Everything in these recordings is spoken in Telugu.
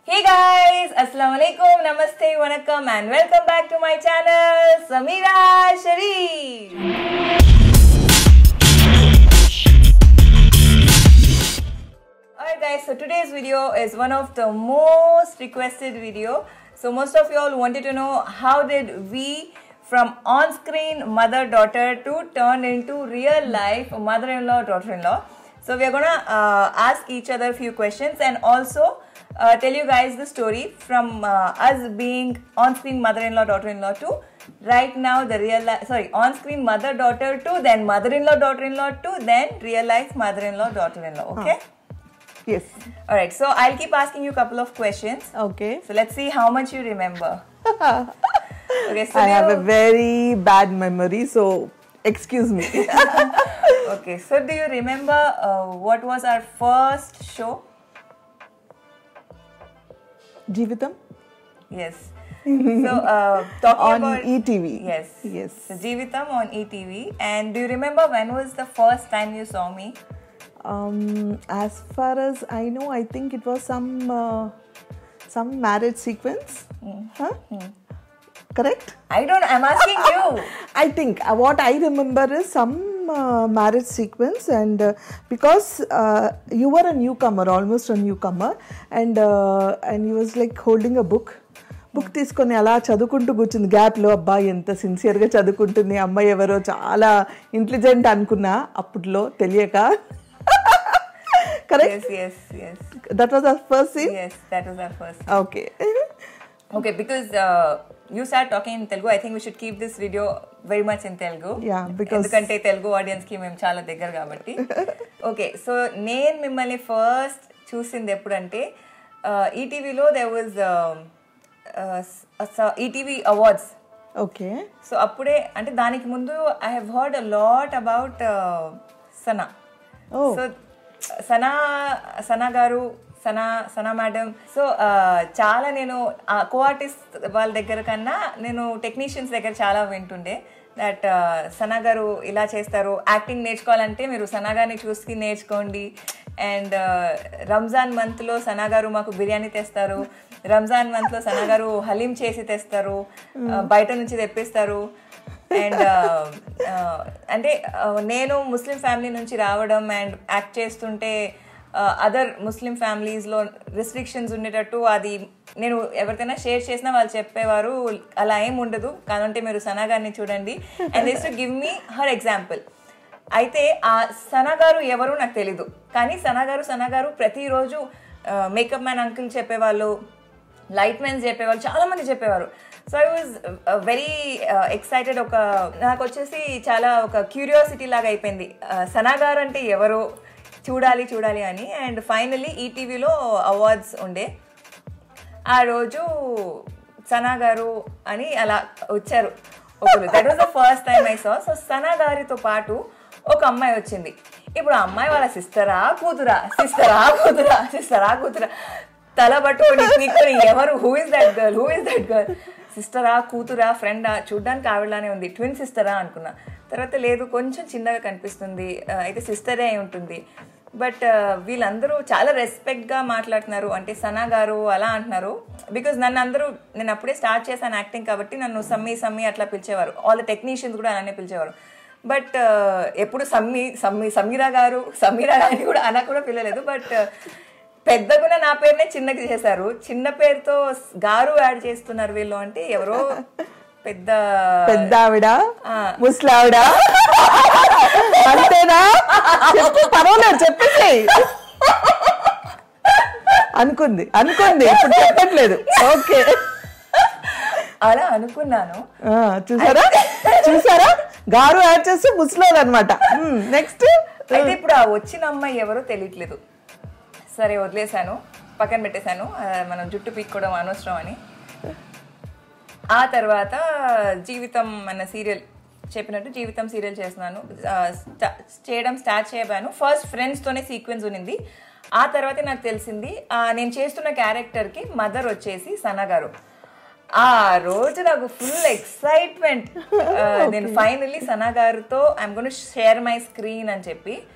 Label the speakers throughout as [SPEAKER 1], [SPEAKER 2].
[SPEAKER 1] Hey guys, Assalamu alaikum, Namaste, Vanakkam and welcome back to my channel, Samira Sharif. Alright guys, so today's video is one of the most requested video. So most of you all wanted to know how did we from on-screen mother-daughter to turn into real life mother-in-law, daughter-in-law. So we are gonna uh, ask each other a few questions and also uh, tell you guys the story from uh, us being on-screen mother-in-law, daughter-in-law to right now the real life, sorry, on-screen mother-daughter to then mother-in-law, daughter-in-law to then real life mother-in-law, daughter-in-law. Okay.
[SPEAKER 2] Yes.
[SPEAKER 1] All right. So I'll keep asking you a couple of questions.
[SPEAKER 2] Okay.
[SPEAKER 1] So let's see how much you remember. okay. So
[SPEAKER 2] I
[SPEAKER 1] do
[SPEAKER 2] have
[SPEAKER 1] you,
[SPEAKER 2] a very bad memory, so excuse me.
[SPEAKER 1] okay. So do you remember uh, what was our first show?
[SPEAKER 2] Jeevitam
[SPEAKER 1] Yes. so uh, talking
[SPEAKER 2] on
[SPEAKER 1] about
[SPEAKER 2] ETV.
[SPEAKER 1] Yes.
[SPEAKER 2] Yes.
[SPEAKER 1] So Jeevitam on ETV. And do you remember when was the first time you saw me?
[SPEAKER 2] Um, as far as I know, I think it was some uh, some marriage sequence. Huh? Correct?
[SPEAKER 1] I don't. I'm asking you.
[SPEAKER 2] I think uh, what I remember is some uh, marriage sequence, and uh, because uh, you were a newcomer, almost a newcomer, and uh, and he was like holding a book. Book తీసుకొని అలా చదువుకుంటూ కూర్చుంది గ్యాప్లో అబ్బా ఎంత సిన్సియర్గా చదువుకుంటుంది అమ్మాయి ఎవరో చాలా ఇంటెలిజెంట్ అనుకున్నా అప్పట్లో తెలియక correct
[SPEAKER 1] yes. Yes. Yes.
[SPEAKER 2] That was our first scene
[SPEAKER 1] Yes. That was our first.
[SPEAKER 2] Okay
[SPEAKER 1] Okay, because uh, you start talking in Telugu, I think we should keep this video very much in Telugu.
[SPEAKER 2] Yeah, because-
[SPEAKER 1] ఎందుకంటే తెలుగు ఆడియన్స్ కి మేము చాలా దగ్గర కాబట్టి ఓకే సో నేను మిమ్మల్ని ఫస్ట్ చూసింది ఎప్పుడంటే ఈటీవీలో they was ETV awards
[SPEAKER 2] okay
[SPEAKER 1] so అప్పుడే అంటే దానికి ముందు I have heard a lot about Sana
[SPEAKER 2] Oh.
[SPEAKER 1] So Sana Sana గారు సనా సనా మేడం సో చాలా నేను కో ఆర్టిస్ట్ వాళ్ళ దగ్గర కన్నా నేను టెక్నీషియన్స్ దగ్గర చాలా వింటుండే దట్ సనా గారు ఇలా చేస్తారు యాక్టింగ్ నేర్చుకోవాలంటే మీరు సనా గారిని చూసి నేర్చుకోండి అండ్ రంజాన్ మంత్లో సనా గారు మాకు బిర్యానీ తెస్తారు రంజాన్ మంత్లో సనా గారు హలీం చేసి తెస్తారు ఆ, బయట నుంచి తెప్పిస్తారు అండ్ అంటే ఆ, నేను ముస్లిం ఫ్యామిలీ నుంచి రావడం అండ్ యాక్ట్ చేస్తుంటే అదర్ ముస్లిం ఫ్యామిలీస్లో రిస్ట్రిక్షన్స్ ఉండేటట్టు అది నేను ఎవరికైనా షేర్ చేసినా వాళ్ళు చెప్పేవారు అలా ఏం ఉండదు కాదంటే మీరు సనా గారిని చూడండి and this to give me her example అయితే ఆ సనా గారు ఎవరు నాకు తెలీదు కానీ సనా గారు సనా గారు ప్రతిరోజు మేకప్ మ్యాన్ అంకుల్ చెప్పేవాళ్ళు లైట్ మెన్స్ చెప్పేవాళ్ళు చాలా మంది చెప్పేవారు so I was very excited ఒక నాకు వచ్చేసి చాలా ఒక క్యూరియాసిటీ లాగా అయిపోయింది Uh, సనా గారు అంటే ఎవరు చూడాలి చూడాలి అని అండ్ ఫైనలీ ఈటీవీలో అవార్డ్స్ ఉండే ఆ రోజు సనా గారు అని అలా వచ్చారు ఒకరు that was the first time I saw so Sana గారితో పాటు ఒక అమ్మాయి వచ్చింది ఇప్పుడు ఆ అమ్మాయి వాళ్ళ సిస్టరా కూతురా సిస్టరా కూతురా సిస్టరా కూతురా తల పట్టుకొని పీక్కొని ఎవరు who is that girl who is that girl సిస్టరా కూతురా ఫ్రెండా చూడ్డానికి ఆవిడలానే ఉంది ట్విన్ సిస్టరా అనుకున్నా తర్వాత లేదు కొంచెం చిన్నగా కనిపిస్తుంది ఆ, అయితే సిస్టరే అయి ఉంటుంది బట్ వీళ్ళందరూ చాలా రెస్పెక్ట్గా మాట్లాడుతున్నారు అంటే సనా గారు అలా అంటున్నారు బికాజ్ నన్ను అందరూ నేను అప్పుడే స్టార్ట్ చేశాను యాక్టింగ్ కాబట్టి నన్ను సమ్మి సమ్మి అట్లా పిలిచేవారు ఆల్ టెక్నీషియన్స్ కూడా అలానే పిలిచేవారు బట్ ఎప్పుడు సమ్మి సమ్మి సమీరా గారు సమీరా అని కూడా అలా కూడా పిలలేదు బట్ పెద్దగున నా పేరునే చిన్నకి చేశారు చిన్న పేరుతో గారు యాడ్ చేస్తున్నారు వీళ్ళు అంటే ఎవరో పెద్ద
[SPEAKER 2] పెద్ద ఆవిడ
[SPEAKER 1] ఆ.
[SPEAKER 2] ముసలావిడ అంతేనా చెప్పు పర్వాలేదు చెప్పేసి అనుకుంది అనుకుంది ఇప్పుడు చెప్పట్లేదు ఓకే
[SPEAKER 1] అలా అనుకున్నాను
[SPEAKER 2] ఆ, చూసారా చూసారా గారు యాడ్ చేస్తే ముసలోడు అనమాట నెక్స్ట్
[SPEAKER 1] అయితే ఇప్పుడు ఆ వచ్చిన అమ్మాయి ఎవరో తెలియట్లేదు సరే వదిలేశాను పక్కన పెట్టేశాను ఆ, మనం జుట్టు పీక్కోవడం అనవసరం అని ఆ తర్వాత జీవితం అన్న సీరియల్ చెప్పినట్టు జీవితం సీరియల్ చేస్తున్నాను ఆ, స్టా- చేయడం స్టార్ట్ చేయబాను ఫస్ట్ ఫ్రెండ్స్తోనే సీక్వెన్స్ ఉన్నింది ఆ తర్వాత నాకు తెలిసింది ఆ, నేను చేస్తున్న క్యారెక్టర్కి మదర్ వచ్చేసి సనా గారు ఆ రోజు నాకు ఫుల్ ఎక్సైట్మెంట్ నేను ఫైనల్లీ సనా గారితో I'm gonna share my screen అని చెప్పి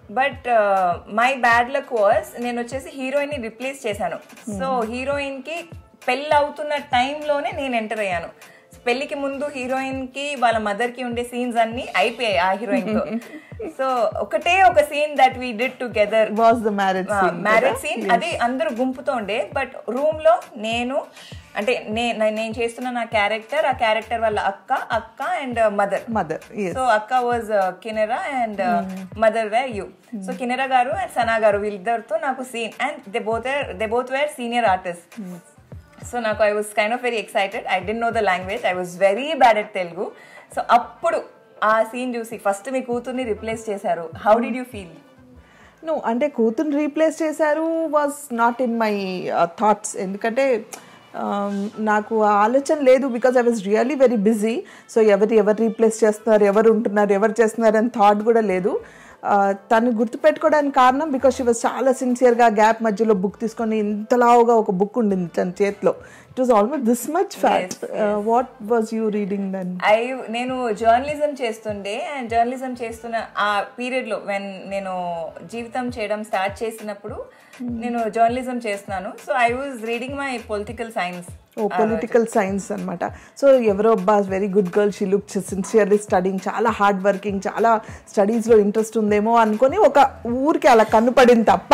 [SPEAKER 1] but my bad luck was నేను వచ్చేసి హీరోయిన్ ని రిప్లేస్ చేశాను సో హీరోయిన్ కి పెళ్ళి అవుతున్న టైంలోనే నేను ఎంటర్ అయ్యాను పెళ్లికి ముందు హీరోయిన్ కి వాళ్ళ మదర్ కి ఉండే సీన్స్ అన్ని అయిపోయాయి ఆ హీరోయిన్ తో సో ఒకటే ఒక scene that we did together
[SPEAKER 2] was the marriage
[SPEAKER 1] marriage scene అది అందరూ గుంపుతో ఉండే బట్ రూమ్ లో నేను అంటే నే- నే- నేను చేస్తున్న నా క్యారెక్టర్ ఆ క్యారెక్టర్ వాళ్ళ అక్క అక్క అండ్ మదర్
[SPEAKER 2] మదర్
[SPEAKER 1] సో అక్క was Kinnera and mother were you so Kinnera గారు అండ్ సనా గారు వీళ్ళిద్దరితో నాకు scene and they both they both were senior artist so నాకు I was kind of very excited I didn't know the language I was very bad at Telugu so అప్పుడు ఆ సీన్ చూసి ఫస్ట్ మీ కూతుర్ని రిప్లేస్ చేశారు how did you feel
[SPEAKER 2] no అంటే కూతురు రీప్లేస్ చేశారు was not in my thoughts ఎందుకంటే um, నాకు ఆ ఆలోచన లేదు because I was really very busy so ఎవరు ఎవరు రీప్లేస్ చేస్తున్నారు ఎవరు ఉంటున్నారు ఎవరు చేస్తున్నారు అని థాట్ కూడా లేదు Uh, తను గుర్తుపెట్టుకోవడానికి కారణం బికాస్ షీ వాజ్ చాలా సిన్సియర్గా గ్యాప్ మధ్యలో బుక్ తీసుకొని ఇంతలావుగా ఒక బుక్ ఉండింది తన చేతిలో it was almost this much fat what was you reading then
[SPEAKER 1] I నేను జర్నలిజం చేస్తుండే అండ్ జర్నలిజం చేస్తున్న ఆ పీరియడ్ లో వెన్ నేను జీవితం చేయడం స్టార్ట్ చేసినప్పుడు నేను జర్నలిజం చేస్తున్నాను so I was reading my political science
[SPEAKER 2] oh political science అనమాట సో ఎవరో అబ్బా very good girl she look sincerely studying చాలా హార్డ్ వర్కింగ్ చాలా స్టడీస్లో ఇంట్రెస్ట్ ఉందేమో అనుకొని ఒక ఊరికి అలా కన్నుపడింది తప్ప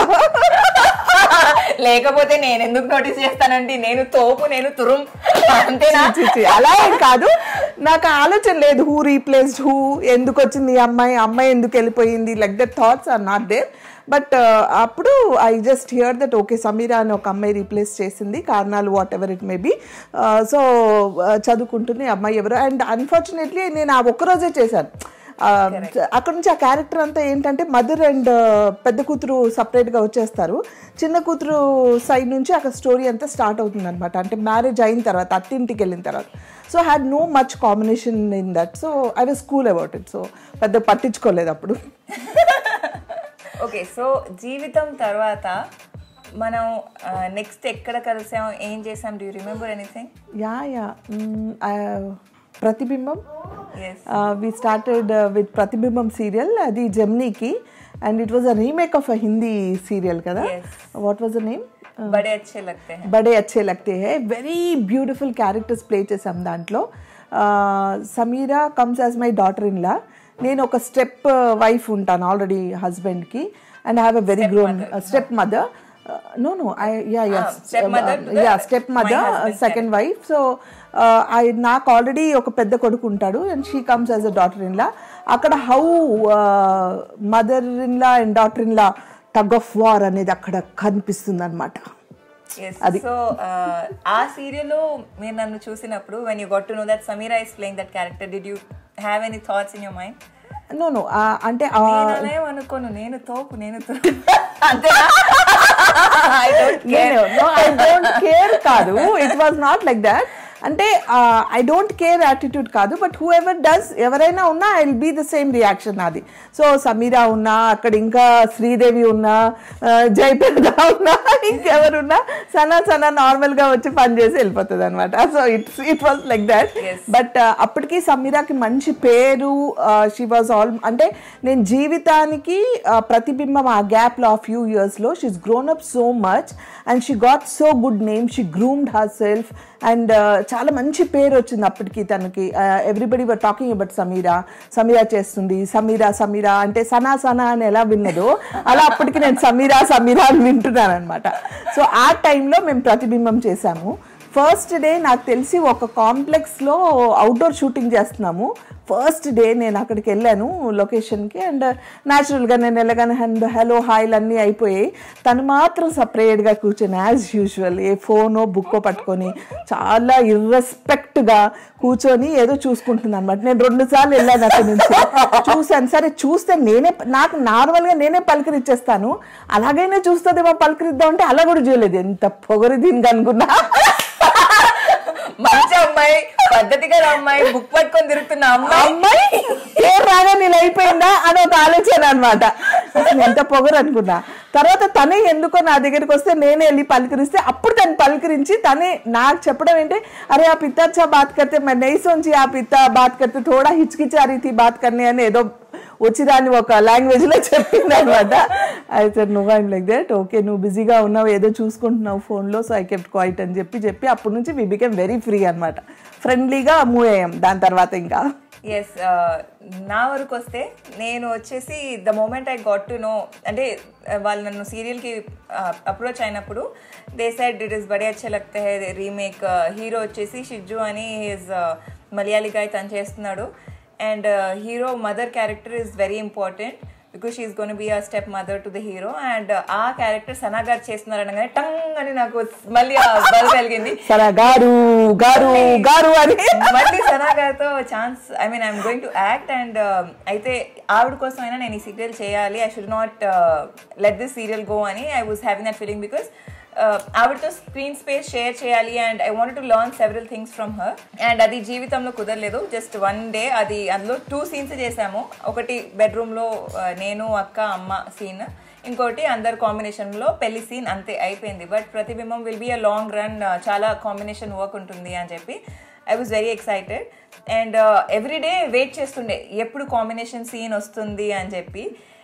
[SPEAKER 1] లేకపోతే నేను ఎందుకు నోటీస్ చేస్తానండి నేను తోపు నేను తురుం అంతేనా
[SPEAKER 2] చి, చి, అలా ఏం కాదు నాకు ఆ ఆలోచన లేదు హూ రీప్లేస్డ్ హూ ఎందుకు వచ్చింది ఈ అమ్మాయి అమ్మాయి ఎందుకు వెళ్ళిపోయింది like that thoughts are not there but అప్పుడు I just hear that okay Sameera అని ఒక అమ్మాయి రీప్లేస్ చేసింది కారణాలు whatever it may be so చదువుకుంటుంది ఈ అమ్మాయి ఎవరు అండ్ అన్ఫార్చునేట్లీ నేను ఆ ఒక్కరోజే చేశాను ఆ, అక్కడ నుంచి ఆ క్యారెక్టర్ అంతా ఏంటంటే మదర్ అండ్ పెద్ద కూతురు సపరేట్గా వచ్చేస్తారు చిన్న కూతురు సైడ్ నుంచి అక్కడ స్టోరీ అంతా స్టార్ట్ అవుతుంది అనమాట అంటే మ్యారేజ్ అయిన తర్వాత అత్తింటికి వెళ్ళిన తర్వాత so had no much combination in that so I was cool about it so పెద్ద పట్టించుకోలేదు అప్పుడు
[SPEAKER 1] ఓకే సో జీవితం తర్వాత మనం నెక్స్ట్ ఎక్కడ కలిసాం ఏం చేసాం do remember anything
[SPEAKER 2] yeah yeah Pratibimbam
[SPEAKER 1] yes
[SPEAKER 2] we started with Pratibimbam serial అది జెమ్నీకి and it was a remake of a Hindi serial కదా
[SPEAKER 1] Yes.
[SPEAKER 2] What was the name
[SPEAKER 1] Bade Achhe Lagte Hain
[SPEAKER 2] Bade Achhe Lagte Hain very beautiful characters play చేసాం దాంట్లో Sameera comes as my daughter in law నేను ఒక స్టెప్ వైఫ్ ఉంటాను ఆల్రెడీ హస్బెండ్కి and have a very grown step mother no no I yeah yeah
[SPEAKER 1] stepmother to the-
[SPEAKER 2] yeah step
[SPEAKER 1] my
[SPEAKER 2] mother
[SPEAKER 1] husband's
[SPEAKER 2] second wife so I నాకు ఆల్రెడీ ఒక పెద్ద కొడుకు ఉంటాడు and she comes as a daughter in law అక్కడ how mother in law and daughter in law tug of war అనేది అక్కడ కనిపిస్తుంది అనమాట
[SPEAKER 1] సో ఆ సీరియల్లో మీరు నన్ను చూసినప్పుడు when you got to know that Sameera is playing that character did you have any thoughts in your mind
[SPEAKER 2] no no అంటే ఆ,
[SPEAKER 1] నేను అలా అనుకోను నేను తోపు నేను తోపు అంతేనా I don't care.
[SPEAKER 2] నేను నో ఐ డోంట్ కేర్ కాదు it was not like that అంటే ఐ డోంట్ కేర్ యాటిట్యూడ్ కాదు బట్ హూ ఎవర్ డస్ ఎవరైనా ఉన్నా I will be the same reaction నాది సో సమీరా ఉన్నా అక్కడ ఇంకా శ్రీదేవి ఉన్నా ఆ, జయప్రద ఉన్నా ఇంకెవరున్నా సనా సనా నార్మల్గా వచ్చి పని చేసి వెళ్ళిపోతుంది అనమాట so it's it was like that
[SPEAKER 1] Yes.
[SPEAKER 2] But అప్పటికి సమీరాకి మంచి పేరు షీ వాజ్ ఆల్ అంటే నేను జీవితానికి ఆ, ప్రతిబింబం ఆ గ్యాప్లో ఆ ఫ్యూ ఇయర్స్లో she's grown up so much and she got so good name she groomed herself and చాలా మంచి పేరు వచ్చింది అప్పటికి తనకి everybody were talking about Sameera Sameera చేస్తుంది సమీరా సమీరా అంటే సనా సనా అని ఎలా విన్నదో అలా అప్పటికి నేను సమీరా సమీరా అని వింటున్నాను అనమాట సో ఆ టైంలో మేము ప్రతిబింబం చేశాము ఫస్ట్ డే నాకు తెలిసి ఒక కాంప్లెక్స్లో అవుట్డోర్ షూటింగ్ చేస్తున్నాము ఫస్ట్ డే నేను అక్కడికి వెళ్ళాను లొకేషన్కి అండ్ న్యాచురల్గా నేను వెళ్ళగానే అండ్ హలో హాయ్లు అన్నీ అయిపోయాయి తను మాత్రం సపరేట్గా కూర్చొని యాజ్ యూజువల్ ఏ ఫోనో బుక్కో పట్టుకొని చాలా ఇర్రెస్పెక్ట్గా కూర్చొని ఏదో చూసుకుంటుంది అనమాట నేను రెండు సార్లు వెళ్ళాను అక్కడి నుంచి చూశాను సరే చూస్తే నేనే నాకు నార్మల్గా నేనే పలకరిచ్చేస్తాను అలాగైనా చూస్తుందేమో పలకరిద్దాం అంటే అలా కూడా చూడలేదు ఎంత పొగరు దీనికి అనుకున్నా
[SPEAKER 1] మంచి అమ్మాయి పద్ధతిగా అమ్మాయి బుక్ పట్టుకొని తిరుగుతున్న అమ్మాయి
[SPEAKER 2] అమ్మాయి ఏ రాగా నేను అయిపోయిందా అని ఒక ఆలోచన అనమాట అసలు ఎంత పొగరు అనుకున్నా తర్వాత తనే ఎందుకో నా దగ్గరికి వస్తే నేనే వెళ్ళి పలకరిస్తే అప్పుడు తను పలకరించి తనే నాకు చెప్పడం ఏంటి అరే ఆ పిత్తా అచ్చా బాత్ కర్తే मैं नहीं सोची ఆ పిత్తా బాత్ కర్తే थोड़ा हिचकिचा रही थी बात करने అని ఏదో వచ్చి దాన్ని ఒక లాంగ్వేజ్ లో చెప్పింది అనమాట అయితే నువ్వు ఐమ్ లైక్ దట్ ఓకే నువ్వు బిజీగా ఉన్నావు ఏదో చూసుకుంటున్నావు ఫోన్లో సో ఐ కెప్ట్ క్వైట్ అని చెప్పి చెప్పి అప్పటి నుంచి వి బికెమ్ వెరీ ఫ్రీ అనమాట ఫ్రెండ్లీగా మూవ్ అయ్యాం దాని తర్వాత ఇంకా
[SPEAKER 1] ఎస్ నా వరకు వస్తే నేను వచ్చేసి the moment I got to know అంటే uh, వాళ్ళు నన్ను సీరియల్కి అప్రోచ్ అయినప్పుడు they said it is Bade Achhe Lagte high remake hero వచ్చేసి షిజ్జు అని హిజ్ మలయాళీ గాయ్ తను చేస్తున్నాడు and hero mother character is very important because she's gonna be a step mother to the hero and ఆ క్యారెక్టర్ సనా గారు చేస్తున్నారు అనగానే టంగ్ అని నాకు మళ్ళీ ఆ బల్ కలిగింది
[SPEAKER 2] సరే గారు గారు గారు అని
[SPEAKER 1] మళ్ళీ సనా గారితో chance I mean I'm going to act and అయితే ఆవిడ కోసం అయినా నేను ఈ సీరియల్ చేయాలి I should not let this serial go అని I was having that feeling because ఆవిడతో స్క్రీన్ స్పేస్ షేర్ చేయాలి and I want to learn several things from her and అది జీవితంలో కుదరలేదు జస్ట్ వన్ డే అది అందులో టూ సీన్స్ చేసాము ఒకటి బెడ్రూమ్లో నేను అక్క అమ్మ సీన్ ఇంకోటి అందరు కాంబినేషన్లో పెళ్లి సీన్ అంతే అయిపోయింది but Pratibimbam will be a long run చాలా కాంబినేషన్ వర్క్ ఉంటుంది అని చెప్పి I was very excited and every day wait చేస్తుండే ఎప్పుడు కాంబినేషన్ సీన్ వస్తుంది అని చెప్పి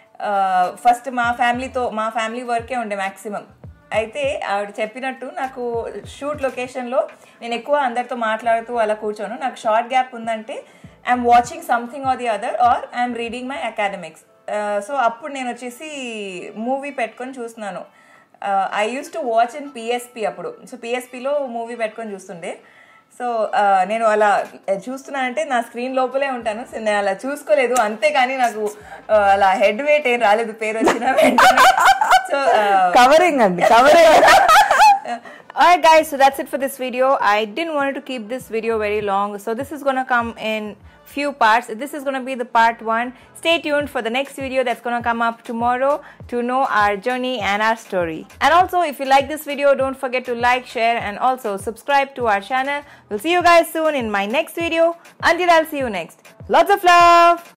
[SPEAKER 1] ఫస్ట్ మా ఫ్యామిలీతో మా ఫ్యామిలీ వర్కే ఉండే మ్యాక్సిమం అయితే ఆవిడ చెప్పినట్టు నాకు షూట్ లొకేషన్లో నేను ఎక్కువ అందరితో మాట్లాడుతూ అలా కూర్చోను నాకు షార్ట్ గ్యాప్ ఉందంటే I'm watching something or the other or I'm reading my academics so అప్పుడు నేను వచ్చేసి మూవీ పెట్టుకొని చూస్తున్నాను I use to watch in PSP అప్పుడు సో పిఎస్పిలో మూవీ పెట్టుకొని చూస్తుండే సో నేను అలా చూస్తున్నానంటే నా స్క్రీన్ లోపలే ఉంటాను సో నేను అలా చూసుకోలేదు అంతేకాని నాకు ఆ, అలా హెడ్ వెయిట్ ఏం రాలేదు పేరు వచ్చిన వెంటనే సో
[SPEAKER 2] కవరింగ్ అండి covering
[SPEAKER 1] Alright guys, so that's it for this video. I didn't want to keep this video very long. So this is gonna come in few parts. This is gonna be the part one. Stay tuned for the next video that's gonna come up tomorrow to know our journey and our story. And also if you like this video, don't forget to like, share and also subscribe to our channel. We'll see you guys soon in my next video. Until I'll see you next. Lots of love!